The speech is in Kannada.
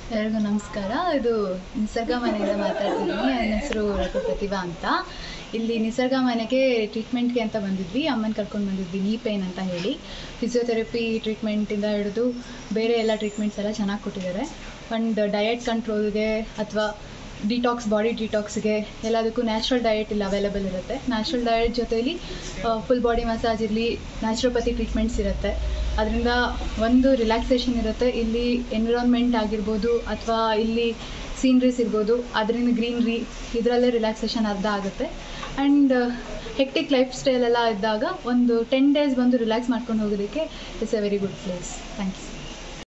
ಎಲ್ರಿಗೂ ನಮಸ್ಕಾರ ಇದು ನಿಸರ್ಗ ಮನೆಯಿಂದ ಮಾತಾಡ್ತಿದ್ದೀನಿ ನನ್ನ ಹೆಸರು ರಘು ಪ್ರತಿಭಾ ಅಂತ ಇಲ್ಲಿ ನಿಸರ್ಗ ಮನೆಗೆ ಟ್ರೀಟ್ಮೆಂಟ್ಗೆ ಅಂತ ಬಂದಿದ್ವಿ ಅಮ್ಮನ ಕರ್ಕೊಂಡು ಬಂದಿದ್ವಿ ನೀ ಪೇನ್ ಅಂತ ಹೇಳಿ ಫಿಸಿಯೋಥೆರಪಿ ಟ್ರೀಟ್ಮೆಂಟಿಂದ ಹಿಡಿದು ಬೇರೆ ಎಲ್ಲ ಟ್ರೀಟ್ಮೆಂಟ್ಸ್ ಎಲ್ಲ ಚೆನ್ನಾಗಿ ಕೊಟ್ಟಿದ್ದಾರೆ ಒಂದು ಡಯಟ್ ಕಂಟ್ರೋಲ್ಗೆ ಅಥವಾ ಡಿಟಾಕ್ಸ್ ಬಾಡಿ ಡಿಟಾಕ್ಸ್ಗೆ ಎಲ್ಲದಕ್ಕೂ ನ್ಯಾಚುರಲ್ ಡಯಟ್ ಇಲ್ಲಿ ಅವೈಲೇಬಲ್ ಇರುತ್ತೆ ನ್ಯಾಚುರಲ್ ಡಯಟ್ ಜೊತೆಲಿ ಫುಲ್ ಬಾಡಿ ಮಸಾಜ್ ಇರಲಿ ನ್ಯಾಚುರೋಪತಿ ಟ್ರೀಟ್ಮೆಂಟ್ಸ್ ಇರುತ್ತೆ ಅದರಿಂದ ಒಂದು ರಿಲ್ಯಾಕ್ಸೇಷನ್ ಇರುತ್ತೆ ಇಲ್ಲಿ ಎನ್ವಿರಾನ್ಮೆಂಟ್ ಆಗಿರ್ಬೋದು ಅಥವಾ ಇಲ್ಲಿ ಸೀನ್ರೀಸ್ ಇರ್ಬೋದು ಅದರಿಂದ ಗ್ರೀನ್ರಿ ಇದರಲ್ಲೇ ರಿಲ್ಯಾಕ್ಸೇಷನ್ ಅರ್ಧ ಆಗುತ್ತೆ ಆ್ಯಂಡ್ ಹೆಕ್ಟಿಕ್ ಲೈಫ್ ಸ್ಟೈಲ್ ಎಲ್ಲ ಇದ್ದಾಗ ಒಂದು ಟೆನ್ ಡೇಸ್ ಬಂದು ರಿಲ್ಯಾಕ್ಸ್ ಮಾಡ್ಕೊಂಡು ಹೋಗೋದಕ್ಕೆ it's a very good place thank you